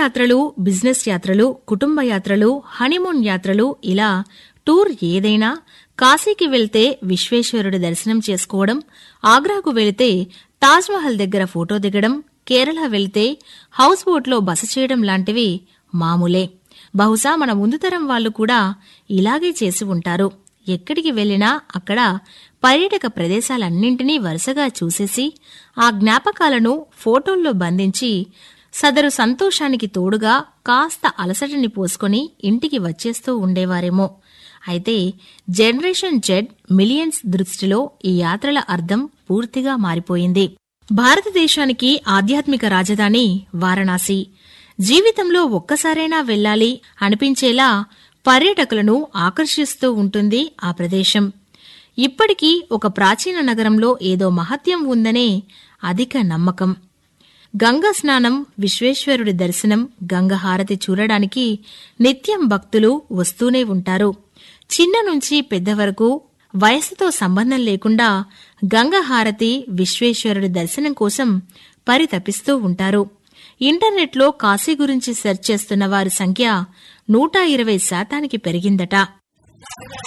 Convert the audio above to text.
విహారయాత్రలు బిజినెస్ యాత్రలు కుటుంబ యాత్రలు హనీమూన్ యాత్రలు ఇలా టూర్ ఏదైనా కాశీకి వెళ్తే విశ్వేశ్వరుడి దర్శనం చేసుకోవడం ఆగ్రాకు వెళితే తాజ్మహల్ దగ్గర ఫోటో దిగడం కేరళ వెళ్తే హౌస్ బోట్లో బస చేయడం లాంటివి మామూలే బహుశా మన ముందు తరం వాళ్ళు కూడా ఇలాగే చేసి ఉంటారు ఎక్కడికి వెళ్ళినా అక్కడ పర్యాటక ప్రదేశాలన్నింటినీ వరుసగా చూసేసి ఆ జ్ఞాపకాలను ఫోటోల్లో బంధించి సదరు సంతోషానికి తోడుగా కాస్త అలసటని పోసుకొని ఇంటికి వచ్చేస్తూ ఉండేవారేమో అయితే జనరేషన్ జెడ్ మిలియన్స్ దృష్టిలో ఈ యాత్రల అర్థం పూర్తిగా మారిపోయింది భారతదేశానికి ఆధ్యాత్మిక రాజధాని వారణాసి జీవితంలో ఒక్కసారైనా వెళ్ళాలి అనిపించేలా పర్యాటకులను ఆకర్షిస్తూ ఉంటుంది ఆ ప్రదేశం ఇప్పటికీ ఒక ప్రాచీన నగరంలో ఏదో మహత్యం ఉందనే అధిక నమ్మకం గంగా స్నానం విశ్వేశ్వరుడి దర్శనం గంగ హారతి చూడడానికి నిత్యం భక్తులు వస్తూనే ఉంటారు చిన్న నుంచి పెద్ద వరకు వయసుతో సంబంధం లేకుండా గంగ హారతి విశ్వేశ్వరుడి దర్శనం కోసం పరితపిస్తూ ఉంటారు ఇంటర్నెట్లో కాశీ గురించి సెర్చ్ చేస్తున్న వారి సంఖ్య నూట ఇరవై శాతానికి పెరిగిందట